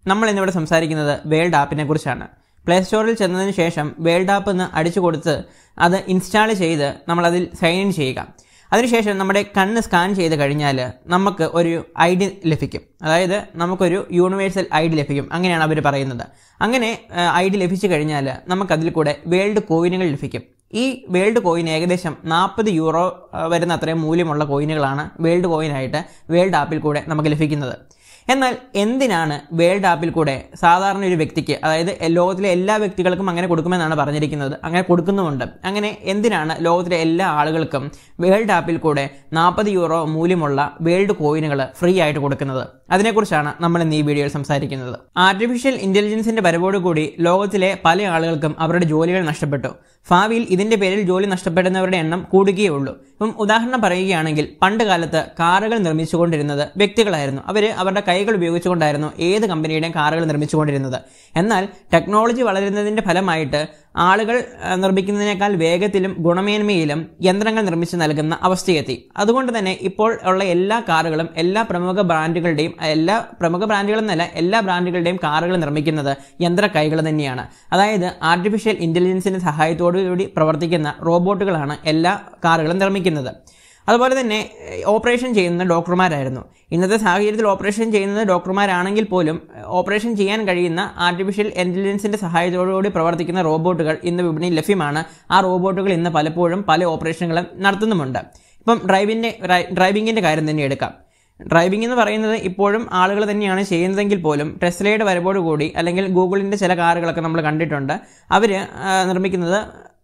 നമ്മൾ ഇന്നിവിടെ സംസാരിക്കുന്നത് വേൾഡ് ആപ്പിനെ കുറിച്ചാണ് പ്ലേ സ്റ്റോറിൽ ചെന്നതിന് ശേഷം വേൾഡ് ആപ്പ് എന്ന് അടിച്ചു കൊടുത്ത് അത് ഇൻസ്റ്റാൾ ചെയ്ത് നമ്മളതിൽ സൈൻ ഇൻ ചെയ്യുക അതിനുശേഷം നമ്മുടെ കണ്ണ് സ്കാൻ ചെയ്ത് കഴിഞ്ഞാൽ നമുക്ക് ഒരു ഐ ഡി ലഭിക്കും അതായത് നമുക്കൊരു യൂണിവേഴ്സൽ ഐ ഡി ലഭിക്കും അങ്ങനെയാണ് അവർ പറയുന്നത് അങ്ങനെ ഐ ഡി ലഭിച്ചു കഴിഞ്ഞാൽ നമുക്കതിൽ കൂടെ വേൾഡ് കോയിനുകൾ ലഭിക്കും ഈ വേൾഡ് കോയിൻ ഏകദേശം നാൽപ്പത് യൂറോ ആ, വരുന്ന അത്രയും മൂല്യമുള്ള കോയിനുകളാണ് വേൾഡ് കോയിനായിട്ട് വേൾഡ് ആപ്പിൽ കൂടെ നമുക്ക് ലഭിക്കുന്നത് എന്നാൽ എന്തിനാണ് വേൾഡ് ആപ്പിൽ കൂടെ സാധാരണ ഒരു വ്യക്തിക്ക് അതായത് ലോകത്തിലെ എല്ലാ വ്യക്തികൾക്കും അങ്ങനെ കൊടുക്കുമെന്നാണ് പറഞ്ഞിരിക്കുന്നത് അങ്ങനെ കൊടുക്കുന്നുമുണ്ട് അങ്ങനെ എന്തിനാണ് ലോകത്തിലെ എല്ലാ ആളുകൾക്കും വേൾഡ് ആപ്പിൽ കൂടെ നാൽപ്പത് യൂറോ മൂല്യമുള്ള വേൾഡ് കോയിനുകൾ ഫ്രീ ആയിട്ട് കൊടുക്കുന്നത് അതിനെക്കുറിച്ചാണ് നമ്മൾ ഇന്ന് ഈ വീഡിയോയിൽ സംസാരിക്കുന്നത് ആർട്ടിഫിഷ്യൽ ഇന്റലിജൻസിന്റെ വരവോടുകൂടി ലോകത്തിലെ പല ആളുകൾക്കും അവരുടെ ജോലികൾ നഷ്ടപ്പെട്ടു ഭാവിയിൽ ഇതിന്റെ പേരിൽ ജോലി നഷ്ടപ്പെടുന്നവരുടെ എണ്ണം കൂടുകയേ ഉള്ളൂ ഇപ്പം ഉദാഹരണം പറയുകയാണെങ്കിൽ പണ്ട് കാലത്ത് കാറുകൾ നിർമ്മിച്ചുകൊണ്ടിരുന്നത് വ്യക്തികളായിരുന്നു അവർ അവരുടെ കൈകൾ ഉപയോഗിച്ചുകൊണ്ടായിരുന്നു ഏത് കമ്പനിയുടെയും കാറുകൾ നിർമ്മിച്ചുകൊണ്ടിരുന്നത് എന്നാൽ ടെക്നോളജി വളരുന്നതിന്റെ ഫലമായിട്ട് ആളുകൾ ആ, നിർമ്മിക്കുന്നതിനേക്കാൾ വേഗത്തിലും ഗുണമേന്മയിലും യന്ത്രങ്ങൾ നിർമ്മിച്ച് നൽകുന്ന അവസ്ഥയെത്തി അതുകൊണ്ട് തന്നെ ഇപ്പോൾ ഉള്ള എല്ലാ കാറുകളും എല്ലാ പ്രമുഖ ബ്രാൻഡുകളുടെയും എല്ലാ പ്രമുഖ ബ്രാൻഡുകളെന്നല്ല എല്ലാ ബ്രാൻഡുകളുടെയും കാറുകൾ നിർമ്മിക്കുന്നത് യന്ത്ര കൈകൾ തന്നെയാണ് അതായത് ആർട്ടിഫിഷ്യൽ ഇന്റലിജൻസിന്റെ സഹായത്തോടുകൂടി പ്രവർത്തിക്കുന്ന റോബോട്ടുകളാണ് എല്ലാ കാറുകളും നിർമ്മിക്കുന്നത് അതുപോലെ തന്നെ ഏഹ്, ഓപ്പറേഷൻ ചെയ്യുന്ന ഡോക്ടർമാരായിരുന്നു ഇന്നത്തെ സാഹചര്യത്തിൽ ഓപ്പറേഷൻ ചെയ്യുന്നത് ഡോക്ടർമാരാണെങ്കിൽ പോലും ഏഹ്, ഓപ്പറേഷൻ ചെയ്യാൻ കഴിയുന്ന ആർട്ടിഫിഷ്യൽ ഇന്റലിജൻസിന്റെ സഹായത്തോടുകൂടി പ്രവർത്തിക്കുന്ന റോബോട്ടുകൾ ഇന്ന് വിപണിയിൽ ലഭ്യമാണ് ആ റോബോട്ടുകൾ ഇന്ന് പലപ്പോഴും പല ഓപ്പറേഷനുകളും നടത്തുന്നുമുണ്ട് ഇപ്പം ഡ്രൈവിൻ്റെ ഡ്രൈവിങ്ങിൻ്റെ കാര്യം തന്നെ എടുക്കാം ഡ്രൈവിംഗ് എന്ന് പറയുന്നത് ഇപ്പോഴും ആളുകൾ തന്നെയാണ് ചെയ്യുന്നതെങ്കിൽ പോലും ടെസ്ലയുടെ വരവോടുകൂടി അല്ലെങ്കിൽ ഗൂഗിളിൻ്റെ ചില കാറുകളൊക്കെ നമ്മൾ കണ്ടിട്ടുണ്ട് അവർ നിർമ്മിക്കുന്നത്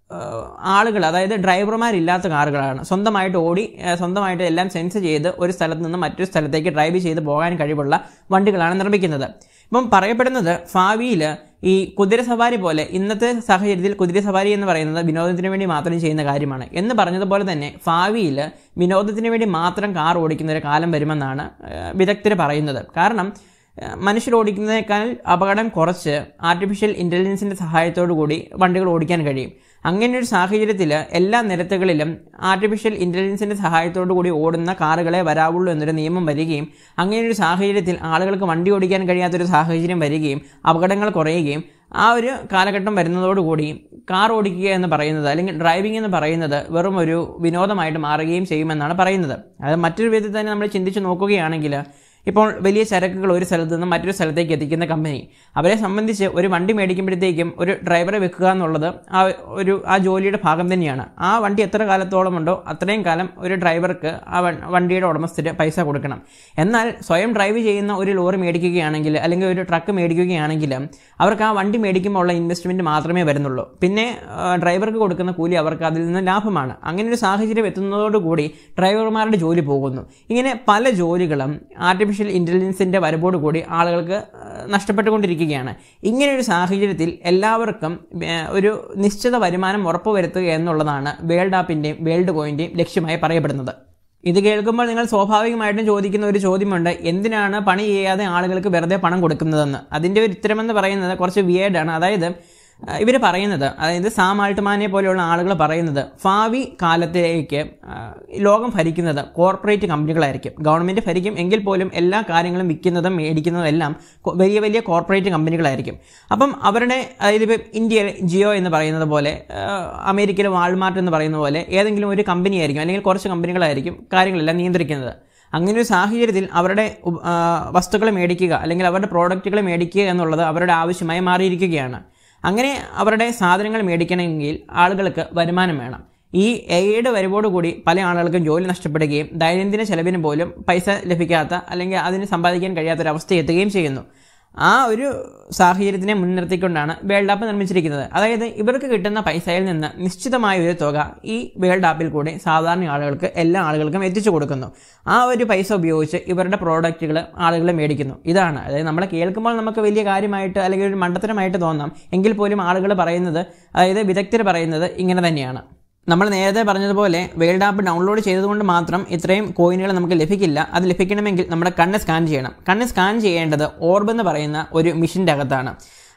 ആളുകൾ അതായത് ഡ്രൈവർമാരില്ലാത്ത കാറുകളാണ് സ്വന്തമായിട്ട് ഓടി ആ, സ്വന്തമായിട്ട് എല്ലാം സെൻസ് ചെയ്ത് ഒരു സ്ഥലത്ത് നിന്ന് മറ്റൊരു സ്ഥലത്തേക്ക് ഡ്രൈവ് ചെയ്ത് പോകാൻ കഴിവുള്ള വണ്ടികളാണ് നിർമ്മിക്കുന്നത് ഇപ്പം പറയപ്പെടുന്നത് ഭാവിയിൽ ഈ കുതിരസവാരി പോലെ ഇന്നത്തെ സാഹചര്യത്തിൽ കുതിരസവാരി എന്ന് പറയുന്നത് വിനോദത്തിന് വേണ്ടി മാത്രം ചെയ്യുന്ന കാര്യമാണ് എന്ന് പറഞ്ഞതുപോലെ തന്നെ ഭാവിയിൽ വിനോദത്തിന് വേണ്ടി മാത്രം കാർ ഓടിക്കുന്ന ഒരു കാലം വരുമെന്നാണ് വിദഗ്ധർ പറയുന്നത് കാരണം ഏഹ് മനുഷ്യർ ഓടിക്കുന്നതിനേക്കാൾ അപകടം കുറച്ച് ആർട്ടിഫിഷ്യൽ ഇൻ്റലിജൻസിൻ്റെ സഹായത്തോടു കൂടി വണ്ടികൾ ഓടിക്കാൻ കഴിയും അങ്ങനെ ഒരു സാഹചര്യത്തിൽ എല്ലാ നിരത്തുകളിലും ആർട്ടിഫിഷ്യൽ ഇൻ്റലിജൻസിൻ്റെ സഹായത്തോടു കൂടി ഓടുന്ന കാറുകളെ വരാവുള്ളൂ എന്നൊരു നിയമം വരികയും അങ്ങനെ ഒരു സാഹചര്യത്തിൽ ആളുകൾക്ക് വണ്ടി ഓടിക്കാൻ കഴിയാത്തൊരു സാഹചര്യം വരികയും അപകടങ്ങൾ കുറയുകയും ആ ഒരു കാലഘട്ടം വരുന്നതോടുകൂടി കാർ ഓടിക്കുക എന്ന് പറയുന്നത് അല്ലെങ്കിൽ ഡ്രൈവിംഗ് എന്ന് പറയുന്നത് വെറും ഒരു വിനോദമായിട്ട് മാറുകയും ചെയ്യുമെന്നാണ് പറയുന്നത് അത് മറ്റൊരു വിധത്തിൽ തന്നെ നമ്മൾ ചിന്തിച്ച് നോക്കുകയാണെങ്കിൽ ഇപ്പോൾ വലിയ ചരക്കുകൾ ഒരു സ്ഥലത്ത് നിന്ന് മറ്റൊരു സ്ഥലത്തേക്ക് എത്തിക്കുന്ന കമ്പനി അവരെ സംബന്ധിച്ച് ഒരു വണ്ടി മേടിക്കുമ്പോഴത്തേക്കും ഒരു ഡ്രൈവറെ വെക്കുക എന്നുള്ളത് ആ ഒരു ആ ജോലിയുടെ ഭാഗം തന്നെയാണ് ആ വണ്ടി എത്ര കാലത്തോളം ഉണ്ടോ അത്രയും കാലം ഒരു ഡ്രൈവർക്ക് ആ വൺ- വണ്ടിയുടെ ഉടമസ്ഥര് പൈസ കൊടുക്കണം എന്നാൽ സ്വയം ഡ്രൈവ് ചെയ്യുന്ന ഒരു ലോറി മേടിക്കുകയാണെങ്കിൽ അല്ലെങ്കിൽ ഒരു ട്രക്ക് മേടിക്കുകയാണെങ്കിൽ അവർക്ക് ആ വണ്ടി മേടിക്കുമ്പോൾ ഉള്ള ഇൻവെസ്റ്റ്മെൻറ്റ് മാത്രമേ വരുന്നുള്ളൂ പിന്നെ ആ, ഡ്രൈവർക്ക് കൊടുക്കുന്ന കൂലി അവർക്ക് അതിൽ നിന്ന് ലാഭമാണ് അങ്ങനെ ഒരു സാഹചര്യം എത്തുന്നതോടുകൂടി ഡ്രൈവർമാരുടെ ജോലി പോകുന്നു ഇങ്ങനെ പല ജോലികളും ആർട്ടിഫിഷ്യൽ ഇൻ്റലിജൻസിൻ്റെ വരവോടുകൂടി ആളുകൾക്ക് ആ, നഷ്ടപ്പെട്ടുകൊണ്ടിരിക്കുകയാണ് ഇങ്ങനെ ഒരു സാഹചര്യത്തിൽ എല്ലാവർക്കും ആ, ഒരു നിശ്ചിത വരുമാനം ഉറപ്പുവരുത്തുക എന്നുള്ളതാണ് വേൾഡ് ആപ്പിൻ്റെയും വേൾഡ് കോയിൻ്റെയും ലക്ഷ്യമായി പറയപ്പെടുന്നത് ഇത് കേൾക്കുമ്പോൾ നിങ്ങൾ സ്വാഭാവികമായിട്ടും ചോദിക്കുന്ന ഒരു ചോദ്യമുണ്ട് എന്തിനാണ് പണി ചെയ്യാതെ ആളുകൾക്ക് വെറുതെ പണം കൊടുക്കുന്നതെന്ന് അതിൻ്റെ ഒരു ഉത്തരമെന്ന് പറയുന്നത് കുറച്ച് വിയേഡാണ് അതായത് ഇവർ പറയുന്നത് അതായത് സാം ആൾട്ട്മാനെ പോലെയുള്ള ആളുകൾ പറയുന്നത് ഭാവി കാലത്തേക്ക് ആ, ലോകം ഭരിക്കുന്നത് കോർപ്പറേറ്റ് കമ്പനികളായിരിക്കും ഗവൺമെൻറ് ഭരിക്കും എങ്കിൽ പോലും എല്ലാ കാര്യങ്ങളും വിൽക്കുന്നതും മേടിക്കുന്നതും എല്ലാം കൊ- വലിയ വലിയ കോർപ്പറേറ്റ് കമ്പനികളായിരിക്കും അപ്പം അവരുടെ അതായത് ഇപ്പം ഇന്ത്യ ജിയോ എന്ന് പറയുന്നത് പോലെ ആ, അമേരിക്കയിലെ വാൾമാർട്ട് എന്ന് പറയുന്ന പോലെ ഏതെങ്കിലും ഒരു കമ്പനി ആയിരിക്കും അല്ലെങ്കിൽ കുറച്ച് കമ്പനികളായിരിക്കും കാര്യങ്ങളെല്ലാം നിയന്ത്രിക്കുന്നത് അങ്ങനെ ഒരു സാഹചര്യത്തിൽ അവരുടെ ഉപ- ആ, വസ്തുക്കൾ മേടിക്കുക അല്ലെങ്കിൽ അവരുടെ പ്രോഡക്റ്റുകൾ മേടിക്കുക എന്നുള്ളത് അവരുടെ ആവശ്യമായി മാറിയിരിക്കുകയാണ് അങ്ങനെ അവരുടെ സാധനങ്ങൾ മേടിക്കണമെങ്കിൽ ആളുകൾക്ക് വരുമാനം വേണം ഈ എയുടെ വരവോടുകൂടി പല ആളുകൾക്കും ജോലി നഷ്ടപ്പെടുകയും ദൈനംദിന ചെലവിന് പോലും പൈസ ലഭിക്കാത്ത അല്ലെങ്കിൽ അതിന് സമ്പാദിക്കാൻ കഴിയാത്തൊരവസ്ഥ എത്തുകയും ചെയ്യുന്നു ആ ഒരു സാഹചര്യത്തിനെ മുൻനിർത്തിക്കൊണ്ടാണ് വേൾഡ് ആപ്പ് നിർമ്മിച്ചിരിക്കുന്നത് അതായത് ഇവർക്ക് കിട്ടുന്ന പൈസയിൽ നിന്ന് നിശ്ചിതമായ ഒരു തുക ഈ വേൾഡ് ആപ്പിൽ കൂടി സാധാരണ ആളുകൾക്ക് എല്ലാ ആളുകൾക്കും എത്തിച്ചു കൊടുക്കുന്നു ആ ഒരു പൈസ ഉപയോഗിച്ച് ഇവരുടെ പ്രോഡക്റ്റുകൾ ആളുകൾ മേടിക്കുന്നു ഇതാണ് അതായത് നമ്മൾ കേൾക്കുമ്പോൾ നമുക്ക് വലിയ കാര്യമായിട്ട് അല്ലെങ്കിൽ ഒരു മണ്ടത്തരമായിട്ട് തോന്നാം എങ്കിൽ പോലും ആളുകൾ പറയുന്നത് അതായത് വിദഗ്ധർ പറയുന്നത് ഇങ്ങനെ തന്നെയാണ് നമ്മൾ നേരത്തെ പറഞ്ഞതുപോലെ വേൾഡ് ആപ്പ് ഡൗൺലോഡ് ചെയ്തതുകൊണ്ട് മാത്രം ഇത്രയും കോയിനുകൾ നമുക്ക് ലഭിക്കില്ല അത് ലഭിക്കണമെങ്കിൽ നമ്മുടെ കണ്ണ് സ്കാൻ ചെയ്യണം കണ്ണ് സ്കാൻ ചെയ്യേണ്ടത് ഓർബ് എന്ന് പറയുന്ന ഒരു മിഷൻ്റെ അകത്താണ്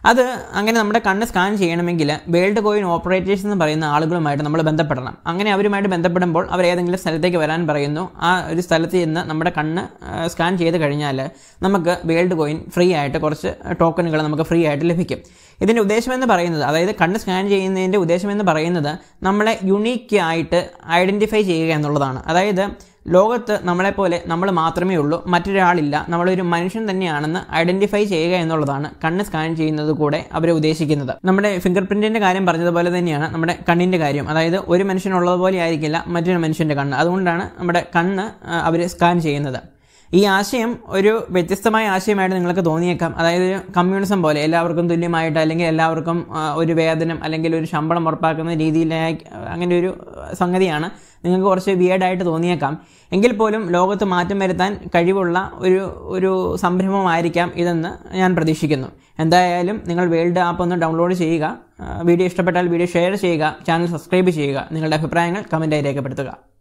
അത് അങ്ങനെ നമ്മുടെ കണ്ണ് സ്കാൻ ചെയ്യണമെങ്കിൽ വേൾഡ് കോയിൻ ഓപ്പറേറ്റേഴ്സ് എന്ന് പറയുന്ന ആളുകളുമായിട്ട് നമ്മൾ ബന്ധപ്പെടണം അങ്ങനെ അവരുമായിട്ട് ബന്ധപ്പെടുമ്പോൾ അവർ ഏതെങ്കിലും സ്ഥലത്തേക്ക് വരാൻ പറയുന്നു ആ ഒരു സ്ഥലത്ത് ചെന്ന് നമ്മുടെ കണ്ണ് സ്കാൻ ചെയ്ത് കഴിഞ്ഞാൽ നമുക്ക് വേൾഡ് കോയിൻ ഫ്രീ ആയിട്ട് കുറച്ച് ടോക്കണുകൾ നമുക്ക് ഫ്രീ ആയിട്ട് ലഭിക്കും ഇതിൻ്റെ ഉദ്ദേശമെന്ന് പറയുന്നത് അതായത് കണ്ണ് സ്കാൻ ചെയ്യുന്നതിൻ്റെ ഉദ്ദേശമെന്ന് പറയുന്നത് നമ്മളെ യുണീക്ക് ആയിട്ട് ഐഡൻറ്റിഫൈ ചെയ്യുക എന്നുള്ളതാണ് അതായത് ലോകത്ത് നമ്മളെപ്പോലെ നമ്മൾ മാത്രമേ ഉള്ളൂ മറ്റൊരാളില്ല നമ്മളൊരു മനുഷ്യൻ തന്നെയാണെന്ന് ഐഡൻറ്റിഫൈ ചെയ്യുക എന്നുള്ളതാണ് കണ്ണ് സ്കാൻ ചെയ്യുന്നത് കൂടെ അവർ ഉദ്ദേശിക്കുന്നത് നമ്മുടെ ഫിംഗർ പ്രിൻറ്റിൻ്റെ കാര്യം പറഞ്ഞതുപോലെ തന്നെയാണ് നമ്മുടെ കണ്ണിൻ്റെ കാര്യം അതായത് ഒരു മനുഷ്യനുള്ളതുപോലെ ആയിരിക്കില്ല മറ്റൊരു മനുഷ്യൻ്റെ കണ്ണ് അതുകൊണ്ടാണ് നമ്മുടെ കണ്ണ് അവർ സ്കാൻ ചെയ്യുന്നത് ഈ ആശയം ഒരു വ്യത്യസ്തമായ ആശയമായിട്ട് നിങ്ങൾക്ക് തോന്നിയേക്കാം അതായത് ഒരു കമ്മ്യൂണിസം പോലെ എല്ലാവർക്കും തുല്യമായിട്ട് അല്ലെങ്കിൽ എല്ലാവർക്കും ആ, ഒരു വേതനം അല്ലെങ്കിൽ ഒരു ശമ്പളം ഉറപ്പാക്കുന്ന രീതിയിലായി അങ്ങനെ ഒരു സംഗതിയാണ് നിങ്ങൾക്ക് കുറച്ച് വിയേഡായിട്ട് തോന്നിയേക്കാം എങ്കിൽ പോലും ലോകത്ത് മാറ്റം വരുത്താൻ കഴിവുള്ള ഒരു ഒരു സംരംഭമായിരിക്കാം ഇതെന്ന് ഞാൻ പ്രതീക്ഷിക്കുന്നു എന്തായാലും നിങ്ങൾ വേൾഡ് ആപ്പ് ഒന്ന് ഡൗൺലോഡ് ചെയ്യുക ആ, വീഡിയോ ഇഷ്ടപ്പെട്ടാൽ വീഡിയോ ഷെയർ ചെയ്യുക ചാനൽ സബ്സ്ക്രൈബ് ചെയ്യുക നിങ്ങളുടെ അഭിപ്രായങ്ങൾ കമൻറ്റായി രേഖപ്പെടുത്തുക